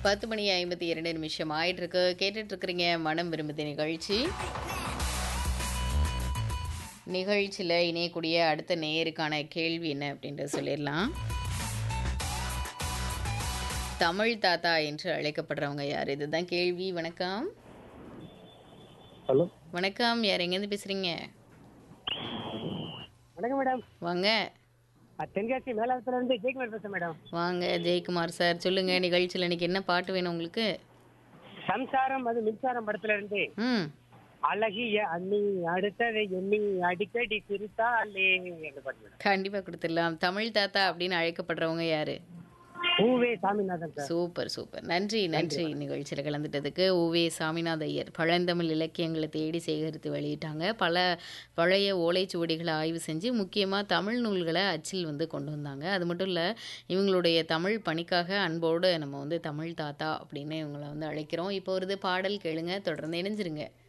பத்து மணி ஐம்பத்தி இரண்டு நிமிஷம் ஆயிட்டு இருக்கு கேட்டுட்டு இருக்கிறீங்க மனம் விரும்புது நிகழ்ச்சி நிகழ்ச்சியில் இணையக்கூடிய அடுத்த நேயருக்கான கேள்வி என்ன அப்படின்ட்டு சொல்லிடலாம் தமிழ் தாத்தா என்று அழைக்கப்படுறவங்க யார் இதுதான் கேள்வி வணக்கம் ஹலோ வணக்கம் யார் எங்கேருந்து பேசுறீங்க வணக்கம் மேடம் வாங்க நான் தென்காசி மேலாளத்துல இருந்து ஜெயக்குமார் பேசுறேன் மேடம் வாங்க ஜெயக்குமார் சார் சொல்லுங்க நிகழ்ச்சியில் இன்னைக்கு என்ன பாட்டு வேணும் உங்களுக்கு சம்சாரம் அது மின்சாரம் படத்துல இருந்து ம் அழகிய அண்ணி அடுத்ததை எண்ணி அடிக்கடி சிரித்தாலே என்று பாட்டு மேடம் கண்டிப்பாக கொடுத்துடலாம் தமிழ் தாத்தா அப்படின்னு அழைக்கப்படுறவங்க யாரு பூவே சாமிநாதன் சார் சூப்பர் சூப்பர் நன்றி நன்றி நிகழ்ச்சியில் கலந்துட்டதுக்கு ஓவே சாமிநாத ஐயர் பழந்தமிழ் இலக்கியங்களை தேடி சேகரித்து வெளியிட்டாங்க பல பழைய ஓலைச்சுவடிகளை ஆய்வு செஞ்சு முக்கியமாக தமிழ் நூல்களை அச்சில் வந்து கொண்டு வந்தாங்க அது மட்டும் இல்லை இவங்களுடைய தமிழ் பணிக்காக அன்போடு நம்ம வந்து தமிழ் தாத்தா அப்படின்னு இவங்களை வந்து அழைக்கிறோம் இப்போ வருது பாடல் கேளுங்க தொடர்ந்து இணைஞ்சிருங்க